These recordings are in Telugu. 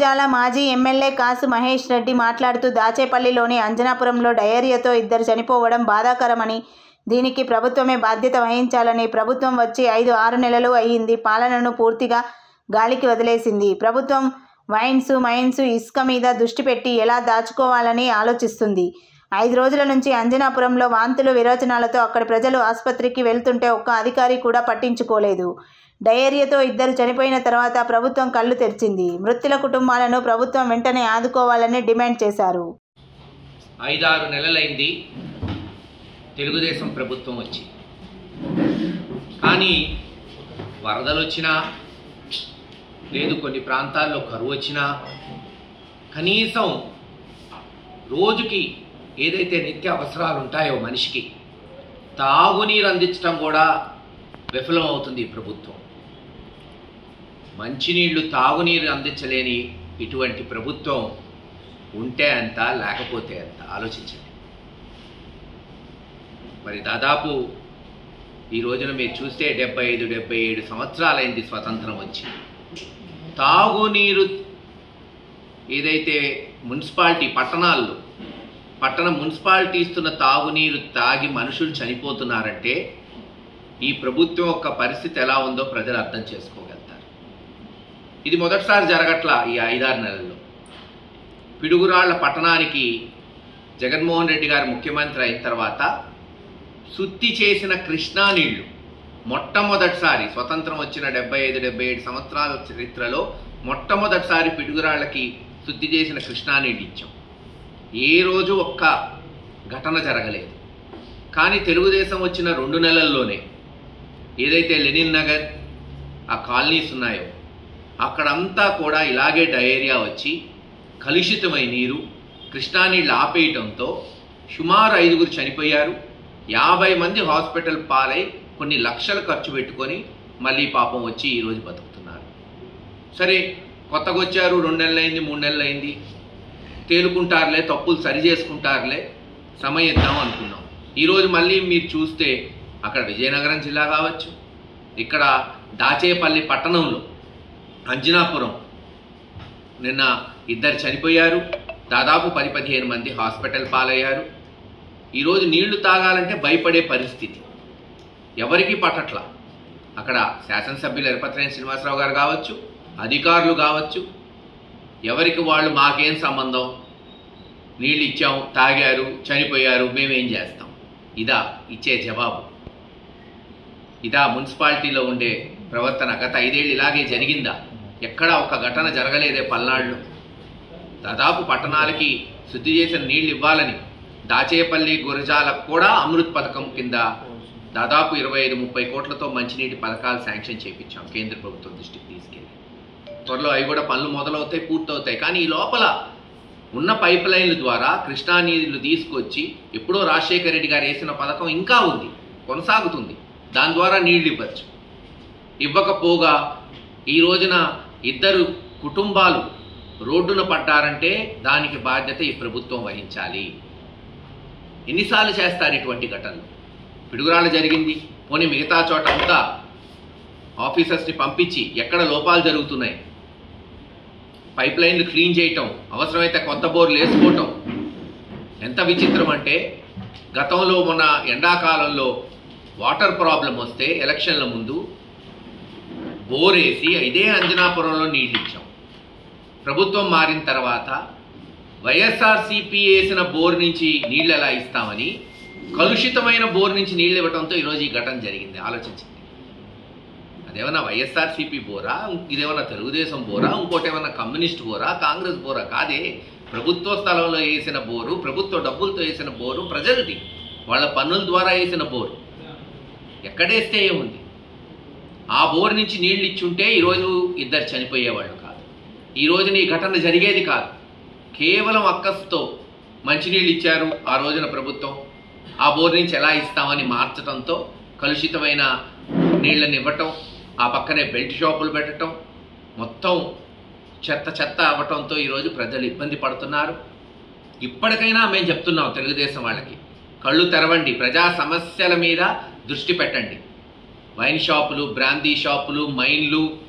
నంద్యాల మాజీ ఎమ్మెల్యే కాసు మహేష్ రెడ్డి మాట్లాడుతూ దాచేపల్లిలోని అంజనాపురంలో డయేరియాతో ఇద్దరు చనిపోవడం బాధాకరమని దీనికి ప్రభుత్వమే బాధ్యత వహించాలని ప్రభుత్వం వచ్చి ఐదు ఆరు నెలలు అయ్యింది పాలనను పూర్తిగా గాలికి వదిలేసింది ప్రభుత్వం వైన్స్ మైన్స్ ఇసుక మీద దృష్టి పెట్టి ఎలా దాచుకోవాలని ఆలోచిస్తుంది ఐదు రోజుల నుంచి అంజనాపురంలో వాంతులు విరోచనాలతో అక్కడి ప్రజలు ఆసుపత్రికి వెళ్తుంటే ఒక్క అధికారి కూడా పట్టించుకోలేదు డయేరియాతో ఇద్దరు చనిపోయిన తర్వాత ప్రభుత్వం కళ్ళు తెరిచింది మృతుల కుటుంబాలను ప్రభుత్వం వెంటనే ఆదుకోవాలని డిమాండ్ చేశారు ఐదారు నెలలైంది తెలుగుదేశం ప్రభుత్వం వచ్చి కానీ వరదలు వచ్చినా లేదు కొన్ని ప్రాంతాల్లో కరువు వచ్చినా కనీసం రోజుకి ఏదైతే నిత్య అవసరాలు ఉంటాయో మనిషికి తాగునీరు అందించడం కూడా విఫలం అవుతుంది ఈ ప్రభుత్వం మంచినీళ్లు తాగునీరు అందించలేని ఇటువంటి ప్రభుత్వం ఉంటే అంత లేకపోతే అంత ఆలోచించండి మరి దాదాపు ఈ రోజున మీరు చూస్తే డెబ్బై ఐదు డెబ్బై ఏడు సంవత్సరాలైంది స్వతంత్రం వచ్చి తాగునీరు ఏదైతే మున్సిపాలిటీ పట్టణాల్లో పట్టణ మున్సిపాలిటీ ఇస్తున్న తాగునీరు తాగి మనుషులు చనిపోతున్నారంటే ఈ ప్రభుత్వం యొక్క పరిస్థితి ఎలా ఉందో ప్రజలు అర్థం చేసుకోగలుగుతారు ఇది మొదటిసారి జరగట్లా ఈ ఐదారు నెలల్లో పిడుగురాళ్ల పట్టణానికి జగన్మోహన్ రెడ్డి గారు ముఖ్యమంత్రి అయిన తర్వాత శుద్ధి చేసిన కృష్ణా నీళ్లు మొట్టమొదటిసారి స్వతంత్రం వచ్చిన డెబ్బై ఐదు డెబ్బై ఏడు సంవత్సరాల చరిత్రలో మొట్టమొదటిసారి పిడుగురాళ్లకి శుద్ధి చేసిన కృష్ణా నీళ్ళు ఇచ్చాం ఏ రోజు ఒక్క ఘటన జరగలేదు కానీ తెలుగుదేశం వచ్చిన రెండు నెలల్లోనే ఏదైతే లెనిన్ నగర్ ఆ కాలనీస్ ఉన్నాయో అక్కడంతా కూడా ఇలాగే డయేరియా వచ్చి కలుషితమైన నీరు కృష్ణా నీళ్ళు ఆపేయటంతో సుమారు ఐదుగురు చనిపోయారు యాభై మంది హాస్పిటల్ పాలై కొన్ని లక్షలు ఖర్చు పెట్టుకొని మళ్ళీ పాపం వచ్చి ఈరోజు బతుకుతున్నారు సరే కొత్తగా వచ్చారు రెండు నెలలు అయింది మూడు నెలలు అయింది తేలుకుంటారులే తప్పులు సరి చేసుకుంటారులే సమయం ఇద్దాం అనుకున్నాం ఈరోజు మళ్ళీ మీరు చూస్తే అక్కడ విజయనగరం జిల్లా కావచ్చు ఇక్కడ దాచేపల్లి పట్టణంలో అంజనాపురం నిన్న ఇద్దరు చనిపోయారు దాదాపు పది పదిహేను మంది హాస్పిటల్ పాలయ్యారు ఈరోజు నీళ్లు తాగాలంటే భయపడే పరిస్థితి ఎవరికి పట్టట్ల అక్కడ శాసనసభ్యులు ఎరపత్రేని శ్రీనివాసరావు గారు కావచ్చు అధికారులు కావచ్చు ఎవరికి వాళ్ళు మాకేం సంబంధం నీళ్ళు ఇచ్చాం తాగారు చనిపోయారు మేమేం చేస్తాం ఇదా ఇచ్చే జవాబు ఇదా మున్సిపాలిటీలో ఉండే ప్రవర్తన గత ఐదేళ్ళు ఇలాగే జరిగిందా ఎక్కడా ఒక ఘటన జరగలేదే పల్నాడులో దాదాపు పట్టణాలకి శుద్ధి చేసిన నీళ్లు ఇవ్వాలని దాచేపల్లి గురజాలకు కూడా అమృత్ పథకం కింద దాదాపు ఇరవై ఐదు ముప్పై కోట్లతో మంచినీటి పథకాలు శాంక్షన్ చేయించాం కేంద్ర ప్రభుత్వం దృష్టికి తీసుకెళ్ళి త్వరలో అవి కూడా పనులు మొదలవుతాయి పూర్తవుతాయి కానీ ఈ లోపల ఉన్న పైప్ లైన్ల ద్వారా కృష్ణా నీళ్లు తీసుకొచ్చి ఎప్పుడో రాజశేఖర రెడ్డి గారు వేసిన పథకం ఇంకా ఉంది కొనసాగుతుంది దాని ద్వారా నీళ్లు ఇవ్వచ్చు ఇవ్వకపోగా ఈ రోజున ఇద్దరు కుటుంబాలు రోడ్డున పడ్డారంటే దానికి బాధ్యత ఈ ప్రభుత్వం వహించాలి ఎన్నిసార్లు చేస్తారు ఇటువంటి ఘటనలు పిడుగురాళ్ళు జరిగింది పోనీ మిగతా చోట అంతా ఆఫీసర్స్ని పంపించి ఎక్కడ లోపాలు జరుగుతున్నాయి పైప్ లైన్లు క్లీన్ చేయటం అవసరమైతే కొత్త బోర్లు వేసుకోవటం ఎంత విచిత్రం అంటే గతంలో మొన్న ఎండాకాలంలో వాటర్ ప్రాబ్లం వస్తే ఎలక్షన్ల ముందు బోర్ వేసి ఇదే అంజనాపురంలో నీళ్ళు ఇచ్చాం ప్రభుత్వం మారిన తర్వాత వైఎస్ఆర్సీపీ వేసిన బోర్ నుంచి నీళ్ళు ఎలా ఇస్తామని కలుషితమైన బోర్ నుంచి నీళ్ళు ఇవ్వడంతో ఈరోజు ఈ ఘటన జరిగింది ఆలోచించింది అదేమన్నా వైఎస్ఆర్సీపీ బోరా ఇదేమన్నా తెలుగుదేశం బోరా ఇంకోటి ఏమన్నా కమ్యూనిస్ట్ బోరా కాంగ్రెస్ బోరా కాదే ప్రభుత్వ స్థలంలో వేసిన బోరు ప్రభుత్వ డబ్బులతో వేసిన బోరు ప్రజలది వాళ్ళ పన్నుల ద్వారా వేసిన బోరు ఎక్కడేస్తే ఏముంది ఆ బోర్ నుంచి నీళ్ళు ఇచ్చుంటే ఈరోజు ఇద్దరు చనిపోయేవాళ్ళు కాదు ఈ రోజున ఈ ఘటన జరిగేది కాదు కేవలం అక్కస్తో మంచినీళ్ళు ఇచ్చారు ఆ రోజున ప్రభుత్వం ఆ బోర్ నుంచి ఎలా ఇస్తామని మార్చడంతో కలుషితమైన నీళ్ళని ఇవ్వటం ఆ పక్కనే బెల్ట్ షాపులు పెట్టడం మొత్తం చెత్త చెత్త అవ్వటంతో ఈరోజు ప్రజలు ఇబ్బంది పడుతున్నారు ఇప్పటికైనా మేము చెప్తున్నాం తెలుగుదేశం వాళ్ళకి కళ్ళు తెరవండి ప్రజా సమస్యల మీద దృష్టి పెట్టండి వైన్ షాపులు బ్రాందీ షాపులు మైన్లు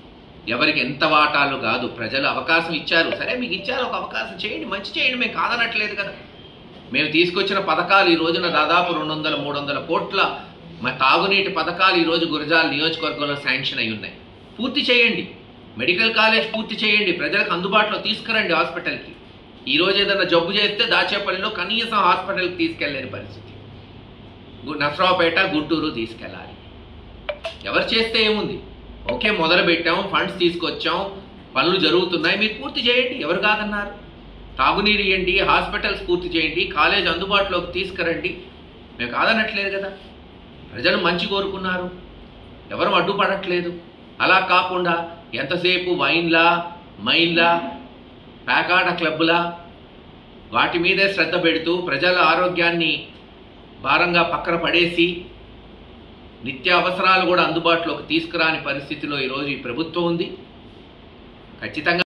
ఎవరికి ఎంత వాటాలు కాదు ప్రజలు అవకాశం ఇచ్చారు సరే మీకు ఇచ్చారు ఒక అవకాశం చేయండి మంచి చేయండి మేము కాదనట్లేదు కదా మేము తీసుకొచ్చిన పథకాలు ఈ రోజున దాదాపు రెండు వందల మూడు వందల కోట్ల మా తాగునీటి పథకాలు ఈ రోజు గురజాల నియోజకవర్గంలో శాంక్షన్ అయి ఉన్నాయి పూర్తి చేయండి మెడికల్ కాలేజ్ పూర్తి చేయండి ప్రజలకు అందుబాటులో తీసుకురండి హాస్పిటల్కి ఈ రోజు ఏదైనా జబ్బు చేస్తే దాచేపల్లిలో కనీసం హాస్పిటల్కి తీసుకెళ్ళలేని పరిస్థితి గు- నసరావుపేట గుంటూరు తీసుకెళ్ళాలి ఎవరు చేస్తే ఏముంది ఓకే మొదలు పెట్టాం ఫండ్స్ తీసుకొచ్చాం పనులు జరుగుతున్నాయి మీరు పూర్తి చేయండి ఎవరు కాదన్నారు తాగునీరు ఇవ్వండి హాస్పిటల్స్ పూర్తి చేయండి కాలేజ్ అందుబాటులోకి తీసుకురండి మేము కాదనట్లేదు కదా ప్రజలు మంచి కోరుకున్నారు ఎవరు అడ్డుపడట్లేదు అలా కాకుండా ఎంతసేపు వైన్లా మైన్లా పేకాట క్లబ్లా వాటి మీదే శ్రద్ధ పెడుతూ ప్రజల ఆరోగ్యాన్ని భారంగా పక్కన పడేసి నిత్య అవసరాలు కూడా అందుబాటులోకి తీసుకురాని పరిస్థితిలో ఈరోజు ఈ ప్రభుత్వం ఉంది ఖచ్చితంగా